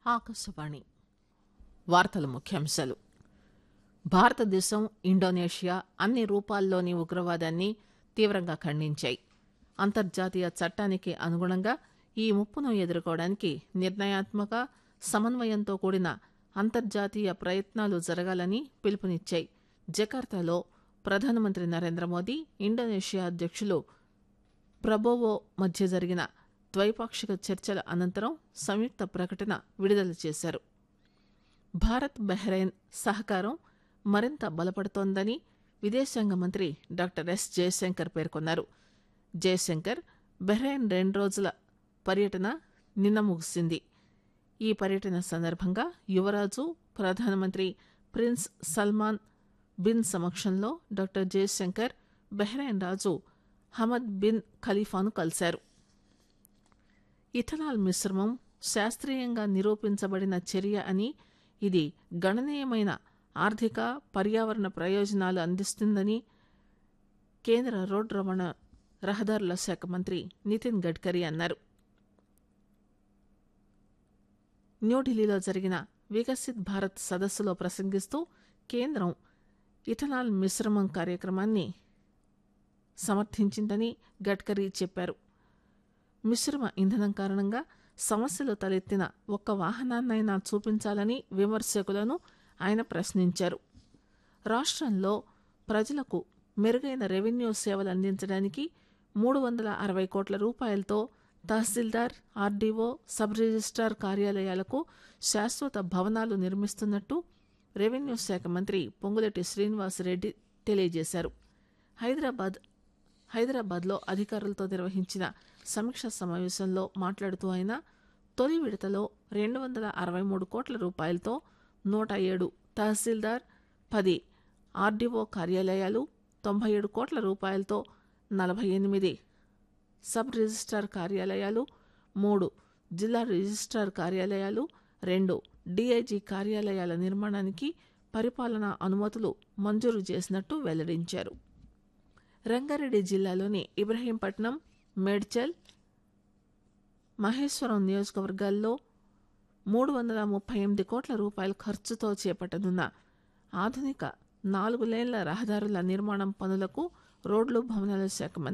ఆకాశవాణి వార్తల ముఖ్యాంశాలు భారతదేశం ఇండోనేషియా అన్ని రూపాల్లోని ఉగ్రవాదాన్ని తీవ్రంగా ఖండించాయి అంతర్జాతీయ చట్టానికి అనుగుణంగా ఈ ముప్పును ఎదుర్కోవడానికి నిర్ణయాత్మక సమన్వయంతో కూడిన అంతర్జాతీయ ప్రయత్నాలు జరగాలని పిలుపునిచ్చాయి జకార్తాలో ప్రధానమంత్రి నరేంద్ర మోదీ ఇండోనేషియా అధ్యక్షులు ప్రబోవో మధ్య జరిగిన ద్వైపాక్షిక చర్చల అనంతరం సంయుక్త ప్రకటన విడుదల చేశారు భారత్ బహ్రెయిన్ సహకారం మరింత బలపడుతోందని విదేశాంగ మంత్రి డాక్టర్ ఎస్ జయశంకర్ పేర్కొన్నారు జయశంకర్ బహ్రెయిన్ రెండు రోజుల పర్యటన నిన్న ముగిసింది ఈ పర్యటన సందర్భంగా యువరాజు ప్రధానమంత్రి ప్రిన్స్ సల్మాన్ బిన్ సమక్షంలో డాక్టర్ జయశంకర్ బహ్రెయిన్ రాజు హమద్ బిన్ ఖలీఫాను కలిశారు ఇథనాల్ మిశ్రమం శాస్త్రీయంగా నిరూపించబడిన చర్య అని ఇది గణనీయమైన ఆర్థిక పర్యావరణ ప్రయోజనాలు అందిస్తుందని కేంద్ర రోడ్డు రవాణా రహదారుల శాఖ మంత్రి నితిన్ గడ్కరీ అన్నారు న్యూఢిల్లీలో జరిగిన వికసిత్ భారత్ సదస్సులో ప్రసంగిస్తూ కేంద్రం ఇథనాల్ మిశ్రమం కార్యక్రమాన్ని సమర్థించిందని గడ్కరీ చెప్పారు మిశ్రమ ఇంధనం కారణంగా సమస్యలు తలెత్తిన ఒక్క వాహనాన్నైనా చూపించాలని విమర్శకులను ఆయన ప్రశ్నించారు రాష్ట్రంలో ప్రజలకు మెరుగైన రెవెన్యూ సేవలు అందించడానికి మూడు వందల అరవై కోట్ల రూపాయలతో తహసీల్దార్ ఆర్డీఓ సబ్ రిజిస్టార్ కార్యాలయాలకు శాశ్వత భవనాలు నిర్మిస్తున్నట్టు రెవెన్యూ శాఖ మంత్రి పొంగులేటి శ్రీనివాసరెడ్డి తెలియజేశారు హైదరాబాద్ హైదరాబాద్లో అధికారులతో నిర్వహించిన సమీక్ష సమావేశంలో మాట్లాడుతూ ఆయన తొలి విడతలో రెండు వందల అరవై మూడు కోట్ల రూపాయలతో నూట ఏడు తహసీల్దార్ పది ఆర్డీఓ కార్యాలయాలు తొంభై ఏడు కోట్ల రూపాయలతో నలభై ఎనిమిది సబ్ రిజిస్టార్ కార్యాలయాలు మూడు జిల్లా రిజిస్టార్ కార్యాలయాలు రెండు డీఐజీ కార్యాలయాల నిర్మాణానికి పరిపాలనా అనుమతులు మంజూరు చేసినట్టు వెల్లడించారు రంగారెడ్డి జిల్లాలోని ఇబ్రహీంపట్నం మేడ్చల్ మహేశ్వరం నియోజకవర్గాల్లో మూడు వందల ముప్పై ఎనిమిది కోట్ల రూపాయల ఖర్చుతో చేపట్టనున్న ఆధునిక నాలుగు లేన్ల రహదారుల నిర్మాణం పనులకు రోడ్లు భవనాల శాఖ మంత్రి